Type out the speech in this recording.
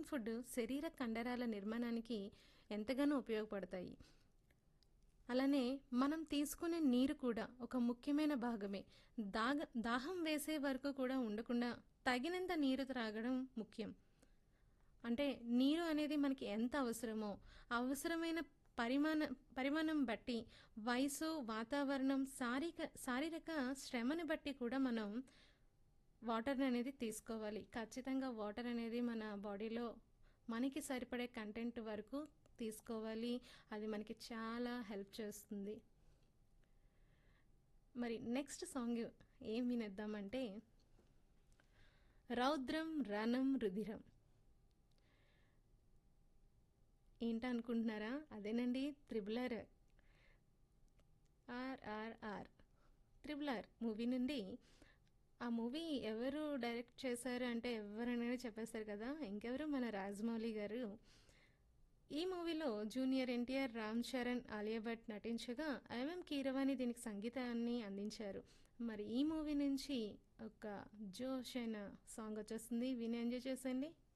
food శరీర కండరాల నిర్మాణానికి ఎంతగానో ఉపయోగపడతాయి అలానే మనం తీసుకునే నీరు కూడా ఒక ముఖ్యమైన భాగమే దాగ దాహం వేసే వరకు కూడా ఉండకుండా తగినంత నీరు త్రాగడం ముఖ్యం అంటే నీరు అనేది మనకి ఎంత అవసరమో అవసరమైన పరిమాణ పరిమాణం బట్టి వయసు వాతావరణం శారీరక శారీరక శ్రమని బట్టి కూడా మనం వాటర్ అనేది తీసుకోవాలి ఖచ్చితంగా వాటర్ అనేది మన బాడీలో మనకి సరిపడే కంటెంట్ వరకు తీసుకోవాలి అది మనకి చాలా హెల్ప్ చేస్తుంది మరి నెక్స్ట్ సాంగ్ ఏం వినేద్దామంటే రౌద్రం రణం రుధిరం ఏంటనుకుంటున్నారా అదేనండి త్రిబులర్ ఆర్ఆర్ఆర్ త్రిబులర్ మూవీ నుండి ఆ మూవీ ఎవరు డైరెక్ట్ చేశారు అంటే ఎవరనేది చెప్పేస్తారు కదా ఇంకెవరు మన రాజమౌళి గారు ఈ మూవీలో జూనియర్ ఎన్టీఆర్ రామ్ చరణ్ ఆలియా భట్ నటించగా ఎంఎం కీరవాణి దీనికి సంగీతాన్ని అందించారు మరి ఈ మూవీ నుంచి ఒక జోష్ అయిన సాంగ్ వచ్చేస్తుంది విని ఎంజాయ్ చేసండి